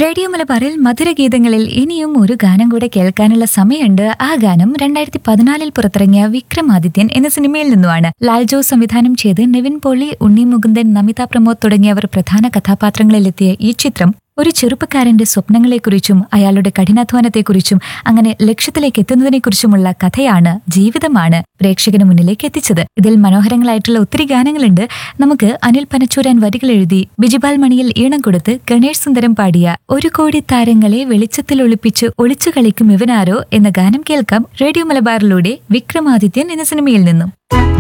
radio മലബാറിൽ മധുരഗീതങ്ങളിൽ ഇനിയും ഒരു ഗാനം കൂടെ കേൾക്കാനുള്ള സമയമുണ്ട് ആ ഗാനം രണ്ടായിരത്തി പതിനാലിൽ പുറത്തിറങ്ങിയ വിക്രമാദിത്യൻ എന്ന സിനിമയിൽ നിന്നുമാണ് ലാൽജോ സംവിധാനം ചെയ്ത് നിവിൻ പോളി ഉണ്ണി മുകുന്ദൻ നമിത പ്രമോദ് തുടങ്ങിയവർ പ്രധാന കഥാപാത്രങ്ങളിലെത്തിയ ഈ ചിത്രം ഒരു ചെറുപ്പക്കാരന്റെ സ്വപ്നങ്ങളെക്കുറിച്ചും അയാളുടെ കഠിനാധ്വാനത്തെക്കുറിച്ചും അങ്ങനെ ലക്ഷ്യത്തിലേക്ക് എത്തുന്നതിനെക്കുറിച്ചുമുള്ള കഥയാണ് ജീവിതമാണ് പ്രേക്ഷകന് മുന്നിലേക്ക് എത്തിച്ചത് ഇതിൽ മനോഹരങ്ങളായിട്ടുള്ള ഒത്തിരി ഗാനങ്ങളുണ്ട് നമുക്ക് അനിൽ പനച്ചൂരാൻ വരികൾ എഴുതി ബിജിപാൽ മണിയിൽ ഈണം കൊടുത്ത് ഗണേഷ് സുന്ദരം പാടിയ ഒരു കോടി താരങ്ങളെ വെളിച്ചത്തിൽ ഒളിപ്പിച്ച് ഒളിച്ചു കളിക്കും ഇവനാരോ എന്ന ഗാനം കേൾക്കാം റേഡിയോ മലബാറിലൂടെ വിക്രമാദിത്യൻ എന്ന സിനിമയിൽ നിന്നും